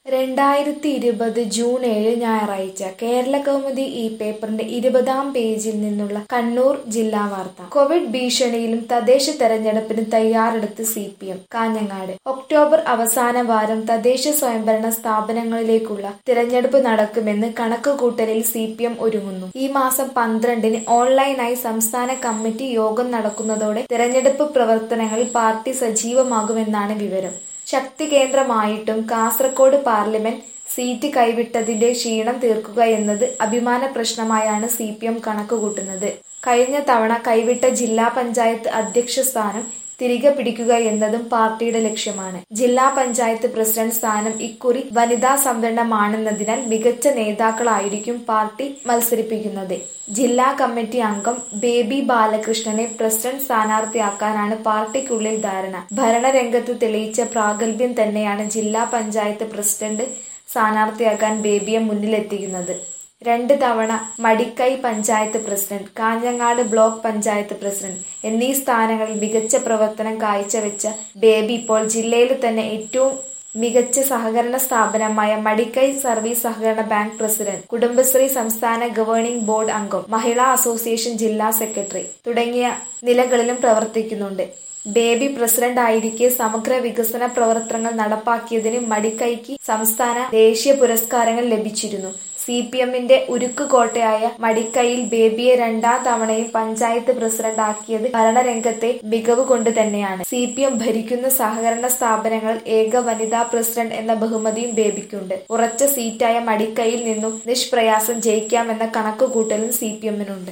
രണ്ടായിരത്തി ഇരുപത് ജൂൺ ഏഴ് ഞായറാഴ്ച കേരളകൗമുദി ഈ പേപ്പറിന്റെ ഇരുപതാം പേജിൽ നിന്നുള്ള കണ്ണൂർ ജില്ലാ വാർത്ത കോവിഡ് ഭീഷണിയിലും തദ്ദേശ തെരഞ്ഞെടുപ്പിന് തയ്യാറെടുത്ത് C P M Kanhangad October അവസാന വാരം തദ്ദേശ സ്വയംഭരണ സ്ഥാപനങ്ങളിലേക്കുള്ള തിരഞ്ഞെടുപ്പ് നടക്കുമെന്ന് കണക്കുകൂട്ടലിൽ സി പി എം ഒരുങ്ങുന്നു ഈ മാസം പന്ത്രണ്ടിന് ഓൺലൈനായി സംസ്ഥാന കമ്മിറ്റി യോഗം നടക്കുന്നതോടെ തിരഞ്ഞെടുപ്പ് പ്രവർത്തനങ്ങളിൽ പാർട്ടി സജീവമാകുമെന്നാണ് വിവരം ശക്തി കേന്ദ്രമായിട്ടും കാസർകോട് പാർലമെന്റ് സീറ്റ് കൈവിട്ടതിന്റെ ക്ഷീണം തീർക്കുക എന്നത് അഭിമാന പ്രശ്നമായാണ് സി പി എം കണക്കുകൂട്ടുന്നത് കഴിഞ്ഞ തവണ കൈവിട്ട ജില്ലാ പഞ്ചായത്ത് അധ്യക്ഷ സ്ഥാനം തിരികെ പിടിക്കുക എന്നതും പാർട്ടിയുടെ ലക്ഷ്യമാണ് ജില്ലാ പഞ്ചായത്ത് പ്രസിഡന്റ് സ്ഥാനം ഇക്കുറി വനിതാ സംവരണമാണെന്നതിനാൽ മികച്ച നേതാക്കളായിരിക്കും പാർട്ടി മത്സരിപ്പിക്കുന്നത് ജില്ലാ കമ്മിറ്റി അംഗം ബേബി ബാലകൃഷ്ണനെ പ്രസിഡന്റ് സ്ഥാനാർത്ഥിയാക്കാനാണ് പാർട്ടിക്കുള്ളിൽ ധാരണ ഭരണരംഗത്ത് തെളിയിച്ച പ്രാഗൽഭ്യം തന്നെയാണ് ജില്ലാ പഞ്ചായത്ത് പ്രസിഡന്റ് സ്ഥാനാർത്ഥിയാക്കാൻ ബേബിയെ മുന്നിലെത്തിക്കുന്നത് രണ്ട് തവണ Madikai panchayat president Kanhangad block panchayat president എന്നീ സ്ഥാനങ്ങളിൽ മികച്ച പ്രവർത്തനം കാഴ്ചവെച്ച ബേബി ഇപ്പോൾ ജില്ലയിൽ തന്നെ ഏറ്റവും മികച്ച സഹകരണ സ്ഥാപനമായ മടിക്കൈ സർവീസ് സഹകരണ ബാങ്ക് പ്രസിഡന്റ് കുടുംബശ്രീ സംസ്ഥാന ഗവേണിംഗ് ബോർഡ് അംഗം മഹിളാ അസോസിയേഷൻ ജില്ലാ സെക്രട്ടറി തുടങ്ങിയ നിലകളിലും പ്രവർത്തിക്കുന്നുണ്ട് ബേബി പ്രസിഡന്റ് ആയിരിക്കെ സമഗ്ര വികസന പ്രവർത്തനങ്ങൾ നടപ്പാക്കിയതിന് മടിക്കൈക്ക് സംസ്ഥാന ദേശീയ പുരസ്കാരങ്ങൾ ലഭിച്ചിരുന്നു സി പി എമ്മിന്റെ ഉരുക്കുകോട്ടയായ മടിക്കൈയിൽ ബേബിയെ രണ്ടാം തവണയും പഞ്ചായത്ത് പ്രസിഡന്റ് ആക്കിയത് ഭരണരംഗത്തെ മികവ് കൊണ്ട് തന്നെയാണ് സി പി എം ഭരിക്കുന്ന സഹകരണ സ്ഥാപനങ്ങൾ ഏക വനിതാ പ്രസിഡന്റ് എന്ന ബഹുമതിയും ബേബിക്കുണ്ട് ഉറച്ച സീറ്റായ മടിക്കൈയിൽ നിന്നും നിഷ്പ്രയാസം ജയിക്കാമെന്ന കണക്കുകൂട്ടലും സി പി എമ്മിനുണ്ട്